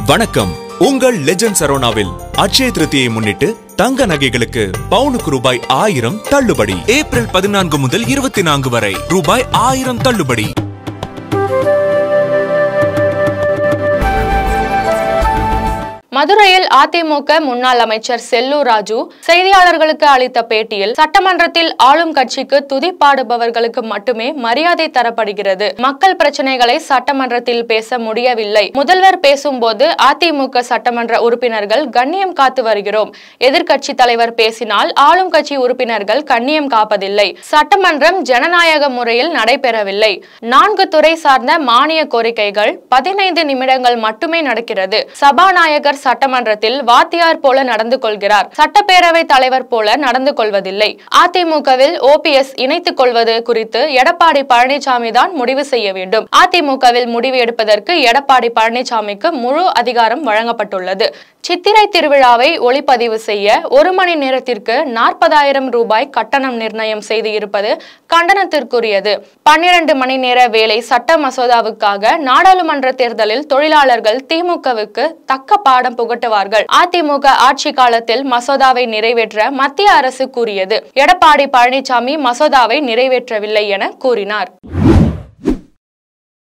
வணக்கம் உங்கள் லெஜண்ட் சரோனாவில் அட்சய திருத்தியை முன்னிட்டு தங்க நகைகளுக்கு பவுனுக்கு ரூபாய் ஆயிரம் தள்ளுபடி ஏப்ரல் பதினான்கு முதல் இருபத்தி நான்கு வரை ரூபாய் ஆயிரம் தள்ளுபடி மதுரையில் அதிமுக முன்னாள் அமைச்சர் செல்லூர் ராஜு செய்தியாளர்களுக்கு அளித்த பேட்டியில் சட்டமன்றத்தில் ஆளும் கட்சிக்கு துதிப்பாடுபவர்களுக்கு மட்டுமே மரியாதை தரப்படுகிறது மக்கள் பிரச்சனைகளை சட்டமன்றத்தில் பேச முடியவில்லை முதல்வர் பேசும்போது அதிமுக சட்டமன்ற உறுப்பினர்கள் கண்ணியம் காத்து வருகிறோம் எதிர்க்கட்சி தலைவர் பேசினால் ஆளும் கட்சி உறுப்பினர்கள் கண்ணியம் காப்பதில்லை சட்டமன்றம் ஜனநாயக முறையில் நடைபெறவில்லை நான்கு துறை சார்ந்த மானிய கோரிக்கைகள் பதினைந்து நிமிடங்கள் மட்டுமே நடக்கிறது சபாநாயகர் சட்டமன்றத்தில் வாத்தியார் போல நடந்து கொள்கிறார் சட்டப்பேரவை தலைவர் போல நடந்து கொள்வதில்லை அதிமுகவில் ஓபிஎஸ் இணைத்துக் கொள்வது குறித்து எடப்பாடி பழனிசாமி தான் முடிவு செய்ய வேண்டும் அதிமுகவில் முடிவு எடுப்பதற்கு எடப்பாடி பழனிசாமிக்கு முழு அதிகாரம் வழங்கப்பட்டுள்ளது சித்திரை திருவிழாவை ஒளிப்பதிவு செய்ய ஒரு மணி நேரத்திற்கு நாற்பதாயிரம் ரூபாய் கட்டணம் நிர்ணயம் செய்து இருப்பது கண்டனத்திற்குரியது பன்னிரண்டு மணி நேர வேலை சட்ட மசோதாவுக்காக நாடாளுமன்ற தேர்தலில் தொழிலாளர்கள் திமுகவுக்கு தக்க பாடம் புகட்டுவார்கள் அதிமுக ஆட்சி காலத்தில் மசோதாவை நிறைவேற்ற மத்திய அரசு கூறியது எடப்பாடி பழனிசாமி மசோதாவை நிறைவேற்றவில்லை என கூறினார்